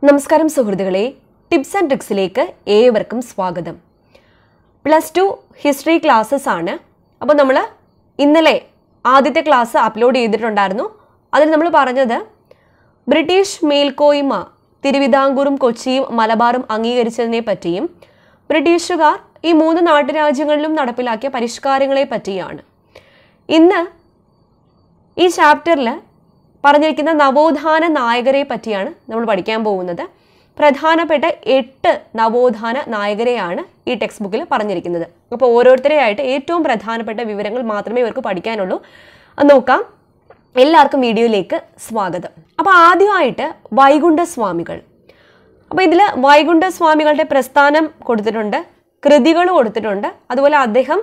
നമസ്കാരം സുഹൃത്തുക്കളെ tips and ട്രിക്സിലേക്ക് ഏവർക്കും സ്വാഗതം പ്ലസ് ടു ഹിസ്റ്ററി ക്ലാസ്സസ് ആണ് അപ്പോൾ നമ്മൾ ഇന്നലെ ആദ്യത്തെ ക്ലാസ് അപ്ലോഡ് ചെയ്തിട്ടുണ്ടായിരുന്നു അതിൽ നമ്മൾ പറഞ്ഞത് ബ്രിട്ടീഷ് മേൽക്കോയ്മ തിരുവിതാംകൂറും കൊച്ചിയും മലബാറും അംഗീകരിച്ചതിനെ പറ്റിയും ബ്രിട്ടീഷുകാർ ഈ മൂന്ന് നാട്ടുരാജ്യങ്ങളിലും നടപ്പിലാക്കിയ പരിഷ്കാരങ്ങളെ പറ്റിയാണ് ഇന്ന് ഈ ചാപ്റ്ററിൽ പറഞ്ഞിരിക്കുന്ന നവോത്ഥാന നായകരെ പറ്റിയാണ് നമ്മൾ പഠിക്കാൻ പോകുന്നത് പ്രധാനപ്പെട്ട എട്ട് നവോത്ഥാന നായകരെയാണ് ഈ ടെക്സ്റ്റ് ബുക്കിൽ പറഞ്ഞിരിക്കുന്നത് അപ്പോൾ ഓരോരുത്തരെയായിട്ട് ഏറ്റവും പ്രധാനപ്പെട്ട വിവരങ്ങൾ മാത്രമേ ഇവർക്ക് പഠിക്കാനുള്ളൂ അത് നോക്കാം എല്ലാവർക്കും വീഡിയോയിലേക്ക് സ്വാഗതം അപ്പോൾ ആദ്യമായിട്ട് വൈകുണ്ഠസ്വാമികൾ അപ്പോൾ ഇതിൽ വൈകുണ്ഠസ്വാമികളുടെ പ്രസ്ഥാനം കൊടുത്തിട്ടുണ്ട് കൃതികൾ കൊടുത്തിട്ടുണ്ട് അതുപോലെ അദ്ദേഹം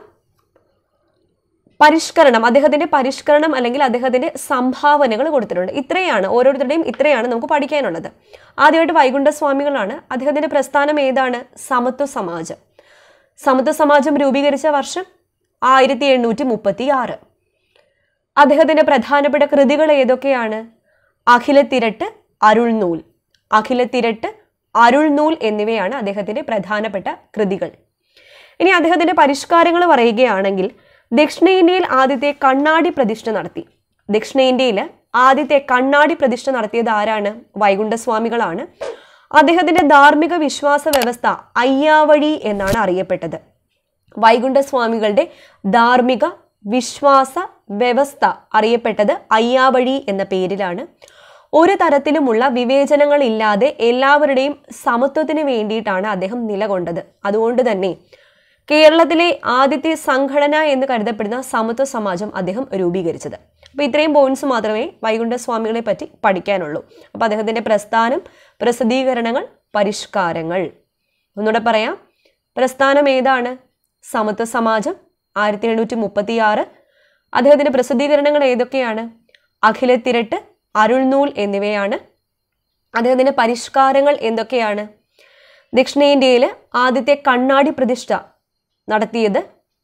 പരിഷ്കരണം അദ്ദേഹത്തിന്റെ പരിഷ്കരണം അല്ലെങ്കിൽ അദ്ദേഹത്തിന്റെ സംഭാവനകൾ കൊടുത്തിട്ടുണ്ട് ഇത്രയാണ് ഓരോരുത്തരുടെയും ഇത്രയാണ് നമുക്ക് പഠിക്കാനുള്ളത് ആദ്യമായിട്ട് വൈകുണ്ഠസ്വാമികളാണ് അദ്ദേഹത്തിന്റെ പ്രസ്ഥാനം ഏതാണ് സമത്വ സമാജം സമത്വ സമാജം രൂപീകരിച്ച വർഷം ആയിരത്തി എണ്ണൂറ്റി മുപ്പത്തി ആറ് അദ്ദേഹത്തിന്റെ പ്രധാനപ്പെട്ട കൃതികൾ ഏതൊക്കെയാണ് അഖിലത്തിരട്ട് അരുൾനൂൽ അഖിലത്തിരട്ട് അരുൾനൂൽ എന്നിവയാണ് അദ്ദേഹത്തിന്റെ പ്രധാനപ്പെട്ട കൃതികൾ ഇനി അദ്ദേഹത്തിന്റെ പരിഷ്കാരങ്ങൾ പറയുകയാണെങ്കിൽ ദക്ഷിണേന്ത്യയിൽ ആദ്യത്തെ കണ്ണാടി പ്രതിഷ്ഠ നടത്തി ദക്ഷിണേന്ത്യയിൽ ആദ്യത്തെ കണ്ണാടി പ്രതിഷ്ഠ നടത്തിയത് ആരാണ് വൈകുണ്ഠസ്വാമികളാണ് അദ്ദേഹത്തിന്റെ ധാർമ്മിക വിശ്വാസ വ്യവസ്ഥ അയ്യാവഴി എന്നാണ് അറിയപ്പെട്ടത് വൈകുണ്ഠസ്വാമികളുടെ ധാർമ്മിക വിശ്വാസ വ്യവസ്ഥ അറിയപ്പെട്ടത് അയ്യാവഴി എന്ന പേരിലാണ് ഒരു തരത്തിലുമുള്ള വിവേചനങ്ങളില്ലാതെ എല്ലാവരുടെയും സമത്വത്തിന് വേണ്ടിയിട്ടാണ് അദ്ദേഹം നിലകൊണ്ടത് അതുകൊണ്ട് തന്നെ കേരളത്തിലെ ആദ്യത്തെ സംഘടന എന്ന് കരുതപ്പെടുന്ന സമത്വ സമാജം അദ്ദേഹം രൂപീകരിച്ചത് അപ്പോൾ ഇത്രയും പോയിന്റ്സ് മാത്രമേ വൈകുണ്ഠസ്വാമികളെ പറ്റി പഠിക്കാനുള്ളൂ അപ്പോൾ അദ്ദേഹത്തിന്റെ പ്രസ്ഥാനം പ്രസിദ്ധീകരണങ്ങൾ പരിഷ്കാരങ്ങൾ ഒന്നുകൂടെ പറയാം പ്രസ്ഥാനം ഏതാണ് സമത്വ സമാജം ആയിരത്തി എണ്ണൂറ്റി മുപ്പത്തി ആറ് അദ്ദേഹത്തിന്റെ പ്രസിദ്ധീകരണങ്ങൾ ഏതൊക്കെയാണ് അഖിലത്തിരട്ട് അരുൾനൂൽ എന്നിവയാണ് അദ്ദേഹത്തിന്റെ പരിഷ്കാരങ്ങൾ എന്തൊക്കെയാണ് ദക്ഷിണേന്ത്യയിൽ ആദ്യത്തെ കണ്ണാടി പ്രതിഷ്ഠ നടത്തിയത്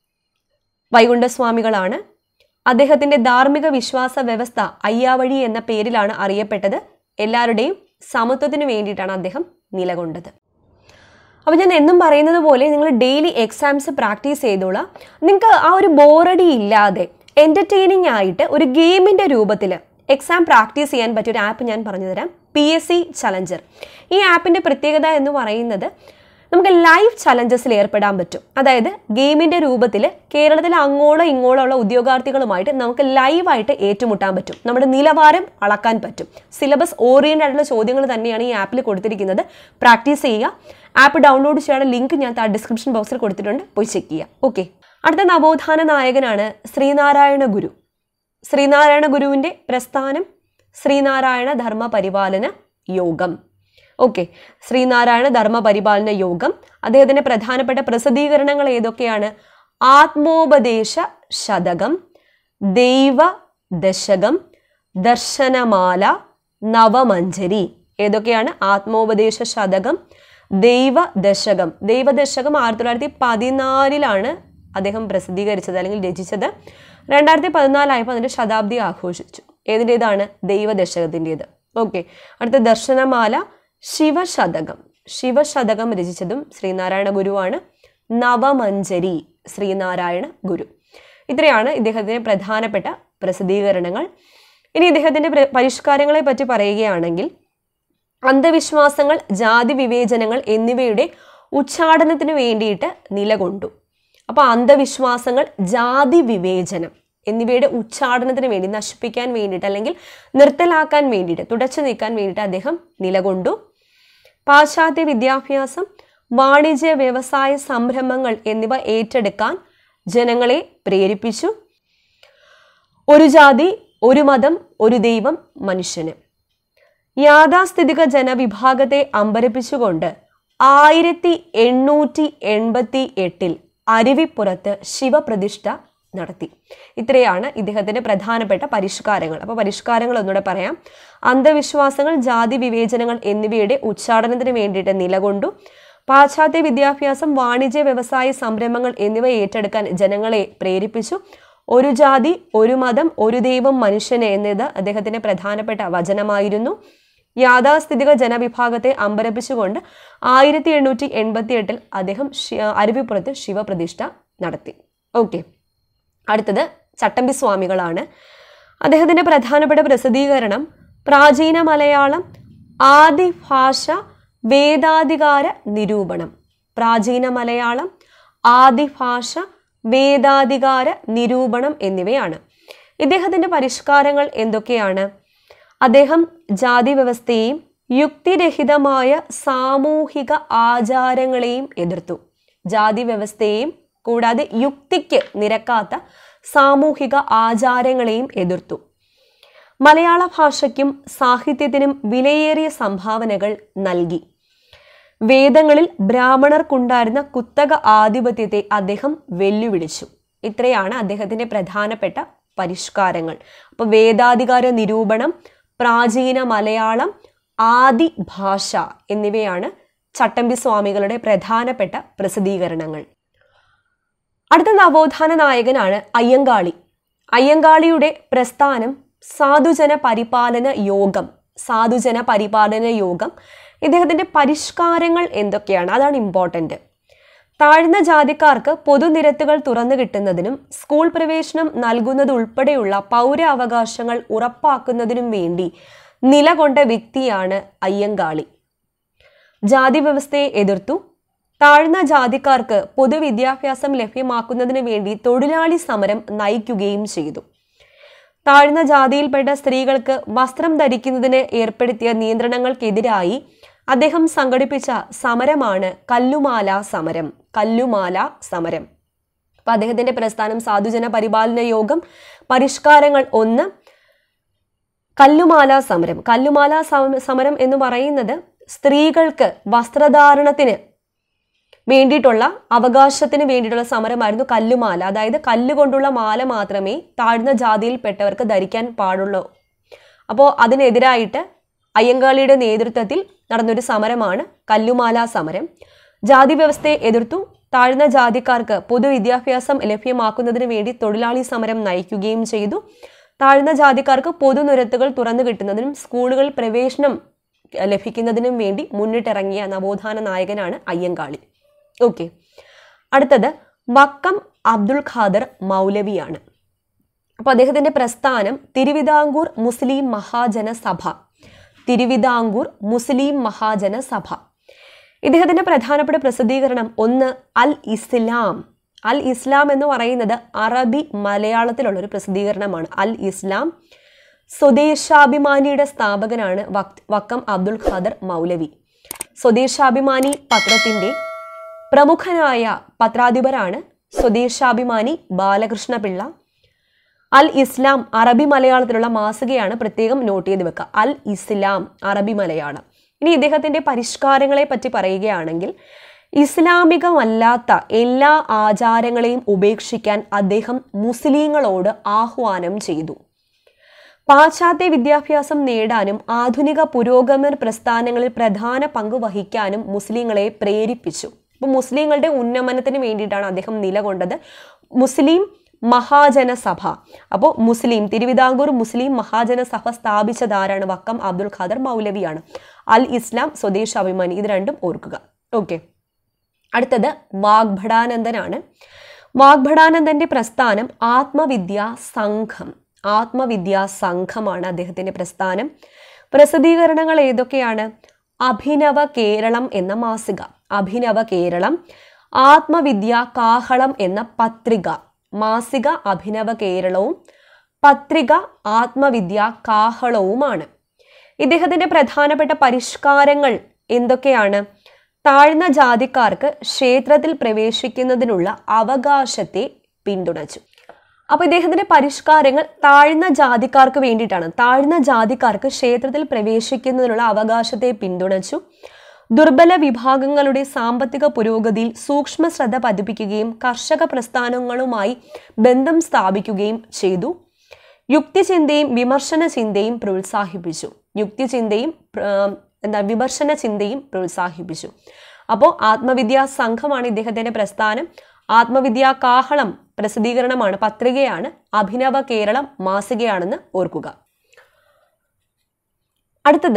വൈകുണ്ഠസ്വാമികളാണ് അദ്ദേഹത്തിന്റെ ധാർമ്മിക വിശ്വാസ വ്യവസ്ഥ അയ്യാവഴി എന്ന പേരിലാണ് അറിയപ്പെട്ടത് എല്ലാവരുടെയും സമത്വത്തിന് വേണ്ടിയിട്ടാണ് അദ്ദേഹം നിലകൊണ്ടത് അപ്പോൾ ഞാൻ എന്നും പറയുന്നത് പോലെ നിങ്ങൾ ഡെയിലി എക്സാംസ് പ്രാക്ടീസ് ചെയ്തോളാം നിങ്ങൾക്ക് ആ ഒരു ബോറടി ഇല്ലാതെ എൻ്റർടൈനിങ് ആയിട്ട് ഒരു ഗെയിമിൻ്റെ രൂപത്തിൽ എക്സാം പ്രാക്ടീസ് ചെയ്യാൻ പറ്റിയ ഒരു ആപ്പ് ഞാൻ പറഞ്ഞു തരാം പി എസ് സി ചലഞ്ചർ ഈ ആപ്പിൻ്റെ പ്രത്യേകത എന്ന് പറയുന്നത് നമുക്ക് ലൈവ് ചലഞ്ചസിൽ ഏർപ്പെടാൻ പറ്റും അതായത് ഗെയിമിന്റെ രൂപത്തിൽ കേരളത്തിലെ അങ്ങോളം ഇങ്ങോളം ഉള്ള ഉദ്യോഗാർത്ഥികളുമായിട്ട് നമുക്ക് ലൈവായിട്ട് ഏറ്റുമുട്ടാൻ പറ്റും നമ്മുടെ നിലവാരം അളക്കാൻ പറ്റും സിലബസ് ഓറിയന്റഡ് ആയിട്ടുള്ള ചോദ്യങ്ങൾ തന്നെയാണ് ഈ ആപ്പിൽ കൊടുത്തിരിക്കുന്നത് പ്രാക്ടീസ് ചെയ്യുക ആപ്പ് ഡൗൺലോഡ് ചെയ്യാനുള്ള ലിങ്ക് ഞാൻ ഡിസ്ക്രിപ്ഷൻ ബോക്സിൽ കൊടുത്തിട്ടുണ്ട് പോയി ചെക്ക് ചെയ്യുക ഓക്കെ അടുത്ത നവോത്ഥാന നായകനാണ് ശ്രീനാരായണ ഗുരു ശ്രീനാരായണ ഗുരുവിന്റെ പ്രസ്ഥാനം ശ്രീനാരായണ ധർമ്മ പരിപാലന യോഗം ഓക്കെ ശ്രീനാരായണ ധർമ്മ പരിപാലന യോഗം അദ്ദേഹത്തിന്റെ പ്രധാനപ്പെട്ട പ്രസിദ്ധീകരണങ്ങൾ ഏതൊക്കെയാണ് ആത്മോപദേശ ശതകം ദൈവ ദശകം ദർശനമാല നവമഞ്ജരി ഏതൊക്കെയാണ് ആത്മോപദേശ ശതകം ദൈവ ദശകം ദൈവദശകം ആയിരത്തി തൊള്ളായിരത്തി പതിനാലിലാണ് അദ്ദേഹം പ്രസിദ്ധീകരിച്ചത് അല്ലെങ്കിൽ രചിച്ചത് രണ്ടായിരത്തി പതിനാലായപ്പോൾ അതിൻ്റെ ശതാബ്ദി ആഘോഷിച്ചു ഏതിൻ്റെതാണ് ദൈവദശകത്തിൻ്റെത് ഓക്കെ അടുത്ത ദർശനമാല ശിവശതകം ശിവശതകം രചിച്ചതും ശ്രീനാരായണ ഗുരുവാണ് നവമഞ്ജരി ശ്രീനാരായണ ഗുരു ഇത്രയാണ് ഇദ്ദേഹത്തിന്റെ പ്രധാനപ്പെട്ട പ്രസിദ്ധീകരണങ്ങൾ ഇനി ഇദ്ദേഹത്തിന്റെ പരിഷ്കാരങ്ങളെ പറ്റി പറയുകയാണെങ്കിൽ അന്ധവിശ്വാസങ്ങൾ ജാതി വിവേചനങ്ങൾ എന്നിവയുടെ ഉച്ചാടനത്തിന് വേണ്ടിയിട്ട് നിലകൊണ്ടു അപ്പോൾ അന്ധവിശ്വാസങ്ങൾ ജാതി വിവേചനം എന്നിവയുടെ ഉച്ചാടനത്തിന് വേണ്ടി നശിപ്പിക്കാൻ വേണ്ടിയിട്ട് അല്ലെങ്കിൽ നിർത്തലാക്കാൻ വേണ്ടിയിട്ട് തുടച്ചു നീക്കാൻ വേണ്ടിയിട്ട് അദ്ദേഹം നിലകൊണ്ടു പാശ്ചാത്യ വിദ്യാഭ്യാസം വാണിജ്യ വ്യവസായ സംരംഭങ്ങൾ എന്നിവ ഏറ്റെടുക്കാൻ ജനങ്ങളെ പ്രേരിപ്പിച്ചു ഒരു ജാതി ഒരു മതം ഒരു ദൈവം മനുഷ്യന് യാഥാസ്ഥിതിക ജനവിഭാഗത്തെ അമ്പരപ്പിച്ചുകൊണ്ട് ആയിരത്തി എണ്ണൂറ്റി എൺപത്തി എട്ടിൽ അരുവിപ്പുറത്ത് ശിവപ്രതിഷ്ഠ നടത്തി ഇത്രയാണ് ഇദ്ദേഹത്തിന്റെ പ്രധാനപ്പെട്ട പരിഷ്കാരങ്ങൾ അപ്പോൾ പരിഷ്കാരങ്ങൾ ഒന്നുകൂടെ പറയാം അന്ധവിശ്വാസങ്ങൾ ജാതി വിവേചനങ്ങൾ എന്നിവയുടെ ഉച്ചാടനത്തിന് വേണ്ടിയിട്ട് നിലകൊണ്ടു പാശ്ചാത്യ വിദ്യാഭ്യാസം വാണിജ്യ വ്യവസായ സംരംഭങ്ങൾ എന്നിവ ഏറ്റെടുക്കാൻ ജനങ്ങളെ പ്രേരിപ്പിച്ചു ഒരു ജാതി ഒരു മതം ഒരു ദൈവം മനുഷ്യന് എന്നത് അദ്ദേഹത്തിന്റെ പ്രധാനപ്പെട്ട വചനമായിരുന്നു യാഥാസ്ഥിതിക ജനവിഭാഗത്തെ അമ്പരപ്പിച്ചുകൊണ്ട് ആയിരത്തി എണ്ണൂറ്റി എൺപത്തി എട്ടിൽ അദ്ദേഹം ശി- അരുവിപ്പുറത്ത് ശിവപ്രതിഷ്ഠ നടത്തി ഓക്കെ അടുത്തത് ചട്ടമ്പി സ്വാമികളാണ് അദ്ദേഹത്തിന്റെ പ്രധാനപ്പെട്ട പ്രസിദ്ധീകരണം പ്രാചീന മലയാളം ആദിഭാഷ വേദാധികാര നിരൂപണം പ്രാചീന മലയാളം ആദിഭാഷ വേദാധികാര നിരൂപണം എന്നിവയാണ് ഇദ്ദേഹത്തിന്റെ പരിഷ്കാരങ്ങൾ എന്തൊക്കെയാണ് അദ്ദേഹം ജാതി വ്യവസ്ഥയെയും യുക്തിരഹിതമായ സാമൂഹിക ആചാരങ്ങളെയും എതിർത്തു ജാതി വ്യവസ്ഥയെയും കൂടാതെ യുക്തിക്ക് നിരക്കാത്ത സാമൂഹിക ആചാരങ്ങളെയും എതിർത്തു മലയാള ഭാഷയ്ക്കും സാഹിത്യത്തിനും വിലയേറിയ സംഭാവനകൾ നൽകി വേദങ്ങളിൽ ബ്രാഹ്മണർക്കുണ്ടായിരുന്ന കുത്തക ആധിപത്യത്തെ അദ്ദേഹം വെല്ലുവിളിച്ചു ഇത്രയാണ് അദ്ദേഹത്തിന്റെ പ്രധാനപ്പെട്ട പരിഷ്കാരങ്ങൾ അപ്പോൾ വേദാധികാര നിരൂപണം പ്രാചീന മലയാളം ആദി ഭാഷ എന്നിവയാണ് ചട്ടമ്പി സ്വാമികളുടെ പ്രധാനപ്പെട്ട പ്രസിദ്ധീകരണങ്ങൾ അടുത്ത നവോത്ഥാന നായകനാണ് അയ്യങ്കാളി അയ്യങ്കാളിയുടെ പ്രസ്ഥാനം സാധുജന പരിപാലന യോഗം സാധുജന പരിപാലന യോഗം ഇദ്ദേഹത്തിന്റെ പരിഷ്കാരങ്ങൾ എന്തൊക്കെയാണ് അതാണ് ഇമ്പോർട്ടൻ്റ് താഴ്ന്ന ജാതിക്കാർക്ക് പൊതുനിരത്തുകൾ തുറന്നു കിട്ടുന്നതിനും സ്കൂൾ പ്രവേശനം നൽകുന്നതുൾപ്പെടെയുള്ള പൗരാവകാശങ്ങൾ ഉറപ്പാക്കുന്നതിനും വേണ്ടി നിലകൊണ്ട വ്യക്തിയാണ് അയ്യങ്കാളി ജാതി വ്യവസ്ഥയെ എതിർത്തു താഴ്ന്ന ജാതിക്കാർക്ക് പൊതുവിദ്യാഭ്യാസം ലഭ്യമാക്കുന്നതിന് വേണ്ടി തൊഴിലാളി സമരം നയിക്കുകയും ചെയ്തു താഴ്ന്ന ജാതിയിൽപ്പെട്ട സ്ത്രീകൾക്ക് വസ്ത്രം ധരിക്കുന്നതിന് ഏർപ്പെടുത്തിയ നിയന്ത്രണങ്ങൾക്കെതിരായി അദ്ദേഹം സംഘടിപ്പിച്ച സമരമാണ് കല്ലുമാല സമരം കല്ലുമാല സമരം അപ്പൊ അദ്ദേഹത്തിന്റെ പ്രസ്ഥാനം സാധുജന പരിപാലന യോഗം പരിഷ്കാരങ്ങൾ ഒന്ന് കല്ലുമാല സമരം കല്ലുമാല സമ- സമരം എന്ന് പറയുന്നത് സ്ത്രീകൾക്ക് വസ്ത്രധാരണത്തിന് വേണ്ടിയിട്ടുള്ള അവകാശത്തിന് വേണ്ടിയിട്ടുള്ള സമരമായിരുന്നു കല്ലുമാല അതായത് കല്ലുകൊണ്ടുള്ള മാല മാത്രമേ താഴ്ന്ന ജാതിയിൽപ്പെട്ടവർക്ക് ധരിക്കാൻ പാടുള്ളൂ അപ്പോൾ അതിനെതിരായിട്ട് അയ്യങ്കാളിയുടെ നേതൃത്വത്തിൽ നടന്നൊരു സമരമാണ് കല്ലുമാല സമരം ജാതി വ്യവസ്ഥയെ എതിർത്തു താഴ്ന്ന ജാതിക്കാർക്ക് പൊതുവിദ്യാഭ്യാസം ലഭ്യമാക്കുന്നതിന് വേണ്ടി തൊഴിലാളി സമരം നയിക്കുകയും ചെയ്തു താഴ്ന്ന ജാതിക്കാർക്ക് പൊതുനിരത്തുകൾ തുറന്നു കിട്ടുന്നതിനും സ്കൂളുകളിൽ പ്രവേശനം ലഭിക്കുന്നതിനും വേണ്ടി മുന്നിട്ടിറങ്ങിയ നവോത്ഥാന നായകനാണ് അയ്യങ്കാളി ഓക്കെ അടുത്തത് വക്കം അബ്ദുൽ ഖാദർ മൗലവിയാണ് അപ്പോൾ അദ്ദേഹത്തിന്റെ പ്രസ്ഥാനം തിരുവിതാംകൂർ മുസ്ലിം മഹാജന സഭ തിരുവിതാംകൂർ മുസ്ലിം മഹാജന സഭ ഇദ്ദേഹത്തിന്റെ പ്രധാനപ്പെട്ട പ്രസിദ്ധീകരണം ഒന്ന് അൽ ഇസ്ലാം അൽ ഇസ്ലാം എന്ന് പറയുന്നത് അറബി മലയാളത്തിലുള്ള ഒരു പ്രസിദ്ധീകരണമാണ് അൽ ഇസ്ലാം സ്വദേശാഭിമാനിയുടെ സ്ഥാപകനാണ് വക്- വക്കം അബ്ദുൽ ഖാദർ മൗലവി സ്വദേശാഭിമാനി പത്രത്തിന്റെ പ്രമുഖനായ പത്രാധിപരാണ് സ്വദേശാഭിമാനി ബാലകൃഷ്ണ പിള്ള അൽ ഇസ്ലാം അറബി മലയാളത്തിലുള്ള മാസികയാണ് പ്രത്യേകം നോട്ട് ചെയ്ത് വെക്കുക അൽ ഇസ്ലാം അറബി മലയാളം ഇനി ഇദ്ദേഹത്തിന്റെ പരിഷ്കാരങ്ങളെ പറ്റി പറയുകയാണെങ്കിൽ ഇസ്ലാമികമല്ലാത്ത എല്ലാ ആചാരങ്ങളെയും ഉപേക്ഷിക്കാൻ അദ്ദേഹം മുസ്ലിങ്ങളോട് ആഹ്വാനം ചെയ്തു പാശ്ചാത്യ വിദ്യാഭ്യാസം നേടാനും ആധുനിക പുരോഗമന പ്രസ്ഥാനങ്ങളിൽ പ്രധാന പങ്ക് വഹിക്കാനും മുസ്ലിങ്ങളെ പ്രേരിപ്പിച്ചു അപ്പോൾ മുസ്ലിങ്ങളുടെ ഉന്നമനത്തിന് വേണ്ടിയിട്ടാണ് അദ്ദേഹം നിലകൊണ്ടത് മുസ്ലിം മഹാജന സഭ അപ്പോൾ മുസ്ലിം തിരുവിതാംകൂർ മുസ്ലിം മഹാജന സഭ സ്ഥാപിച്ചതാരാണ് വക്കം അബ്ദുൽ ഖാദർ മൗലവിയാണ് അൽ ഇസ്ലാം സ്വദേശാഭിമാനി ഇത് രണ്ടും ഓർക്കുക ഓക്കെ അടുത്തത് വാഗ്ഭടാനന്ദനാണ് വാഗ്ഭടാനന്ദന്റെ പ്രസ്ഥാനം ആത്മവിദ്യാ സംഘം ആത്മവിദ്യാ സംഘമാണ് അദ്ദേഹത്തിന്റെ പ്രസ്ഥാനം പ്രസിദ്ധീകരണങ്ങൾ ഏതൊക്കെയാണ് അഭിനവ കേരളം എന്ന മാസിക അഭിനവ കേരളം ആത്മവിദ്യാ കാഹളം എന്ന പത്രിക മാസിക അഭിനവ കേരളവും പത്രിക ആത്മവിദ്യാ കാഹളവുമാണ് ഇദ്ദേഹത്തിന്റെ പ്രധാനപ്പെട്ട പരിഷ്കാരങ്ങൾ എന്തൊക്കെയാണ് താഴ്ന്ന ജാതിക്കാർക്ക് ക്ഷേത്രത്തിൽ പ്രവേശിക്കുന്നതിനുള്ള അവകാശത്തെ പിന്തുണച്ചു അപ്പൊ ഇദ്ദേഹത്തിന്റെ പരിഷ്കാരങ്ങൾ താഴ്ന്ന ജാതിക്കാർക്ക് വേണ്ടിയിട്ടാണ് താഴ്ന്ന ജാതിക്കാർക്ക് ക്ഷേത്രത്തിൽ പ്രവേശിക്കുന്നതിനുള്ള അവകാശത്തെ പിന്തുണച്ചു ദുർബല വിഭാഗങ്ങളുടെ സാമ്പത്തിക പുരോഗതിയിൽ സൂക്ഷ്മ ശ്രദ്ധ പതിപ്പിക്കുകയും കർഷക പ്രസ്ഥാനങ്ങളുമായി ബന്ധം സ്ഥാപിക്കുകയും ചെയ്തു യുക്തിചിന്തയും വിമർശന ചിന്തയും പ്രോത്സാഹിപ്പിച്ചു യുക്തിചിന്തയും പ്ര- എന്താ വിമർശന ചിന്തയും പ്രോത്സാഹിപ്പിച്ചു അപ്പോൾ ആത്മവിദ്യാ സംഘമാണ് ഇദ്ദേഹത്തിന്റെ പ്രസ്ഥാനം ആത്മവിദ്യാ കാഹളം പ്രസിദ്ധീകരണമാണ് പത്രികയാണ് അഭിനവ കേരളം മാസികയാണെന്ന് ഓർക്കുക അടുത്തത്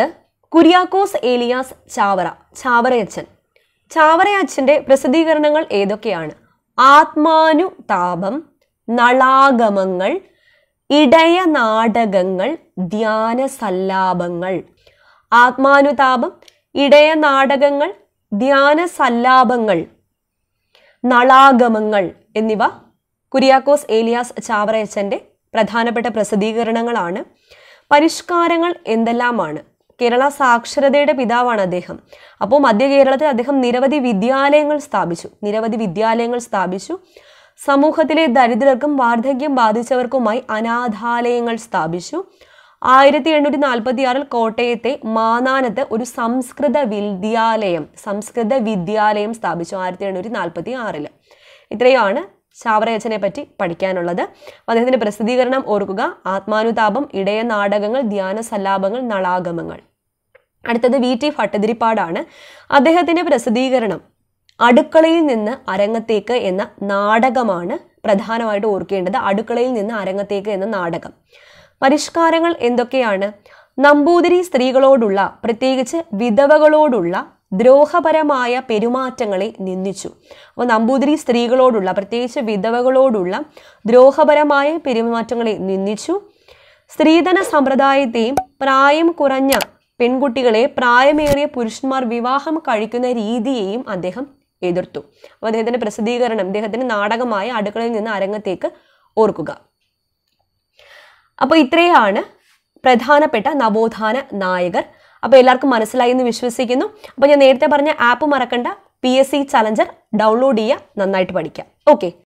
കുര്യാക്കോസ് ഏലിയാസ് ചാവറ ചാവറയച്ചൻ ചാവറയച്ചന്റെ പ്രസിദ്ധീകരണങ്ങൾ ഏതൊക്കെയാണ് ആത്മാനുതാപം നളാഗമങ്ങൾ ഇടയ നാടകങ്ങൾ ധ്യാന സല്ലാപങ്ങൾ ആത്മാനുതാപം ഇടയ നാടകങ്ങൾ ധ്യാന സല്ലാപങ്ങൾ നളാഗമങ്ങൾ എന്നിവ കുര്യാക്കോസ് ഏലിയാസ് ചാവറയച്ചന്റെ പ്രധാനപ്പെട്ട പ്രസിദ്ധീകരണങ്ങളാണ് പരിഷ്കാരങ്ങൾ എന്തെല്ലാമാണ് കേരള സാക്ഷരതയുടെ പിതാവാണ് അദ്ദേഹം അപ്പോൾ മധ്യ കേരളത്തിൽ അദ്ദേഹം നിരവധി വിദ്യാലയങ്ങൾ സ്ഥാപിച്ചു നിരവധി വിദ്യാലയങ്ങൾ സ്ഥാപിച്ചു സമൂഹത്തിലെ ദരിദ്രർക്കും വാർദ്ധക്യം ബാധിച്ചവർക്കുമായി അനാഥാലയങ്ങൾ സ്ഥാപിച്ചു ആയിരത്തി എണ്ണൂറ്റി നാൽപ്പത്തി ആറിൽ കോട്ടയത്തെ മാനാനത്ത് ഒരു സംസ്കൃത വിദ്യാലയം സംസ്കൃത വിദ്യാലയം സ്ഥാപിച്ചു ആയിരത്തി എണ്ണൂറ്റി നാൽപ്പത്തി ആറില് ഇത്രയാണ് ചാവറയച്ചനെ പറ്റി പഠിക്കാനുള്ളത് അദ്ദേഹത്തിന്റെ പ്രസിദ്ധീകരണം ഓർക്കുക ആത്മാനുതാപം ഇടയ നാടകങ്ങൾ ധ്യാന സല്ലാപങ്ങൾ നളാഗമങ്ങൾ അടുത്തത് വി ടി ഭട്ടതിരിപ്പാടാണ് അദ്ദേഹത്തിന്റെ പ്രസിദ്ധീകരണം അടുക്കളയിൽ നിന്ന് അരങ്ങത്തേക്ക് എന്ന നാടകമാണ് പ്രധാനമായിട്ട് ഓർക്കേണ്ടത് അടുക്കളയിൽ നിന്ന് അരങ്ങത്തേക്ക് എന്ന നാടകം പരിഷ്കാരങ്ങൾ എന്തൊക്കെയാണ് നമ്പൂതിരി സ്ത്രീകളോടുള്ള പ്രത്യേകിച്ച് വിധവകളോടുള്ള ദ്രോഹപരമായ പെരുമാറ്റങ്ങളെ നിന്ദിച്ചു അപ്പോൾ നമ്പൂതിരി സ്ത്രീകളോടുള്ള പ്രത്യേകിച്ച് വിധവകളോടുള്ള ദ്രോഹപരമായ പെരുമാറ്റങ്ങളെ നിന്ദിച്ചു സ്ത്രീധന സമ്പ്രദായത്തെയും പ്രായം കുറഞ്ഞ പെൺകുട്ടികളെ പ്രായമേറിയ പുരുഷന്മാർ വിവാഹം കഴിക്കുന്ന രീതിയെയും അദ്ദേഹം എതിർത്തു അപ്പോൾ അദ്ദേഹത്തിന്റെ പ്രസിദ്ധീകരണം അദ്ദേഹത്തിന്റെ നാടകമായ അടുക്കളയിൽ നിന്ന് അരങ്ങത്തേക്ക് ഓർക്കുക അപ്പോൾ ഇത്രയാണ് പ്രധാനപ്പെട്ട നവോത്ഥാന നായകർ അപ്പോൾ എല്ലാവർക്കും മനസ്സിലായി എന്ന് വിശ്വസിക്കുന്നു അപ്പോൾ ഞാൻ നേരത്തെ പറഞ്ഞ ആപ്പ് മറക്കണ്ട P S C challenger download ചെയ്യുക നന്നായിട്ട് പഠിക്കാം ഓക്കെ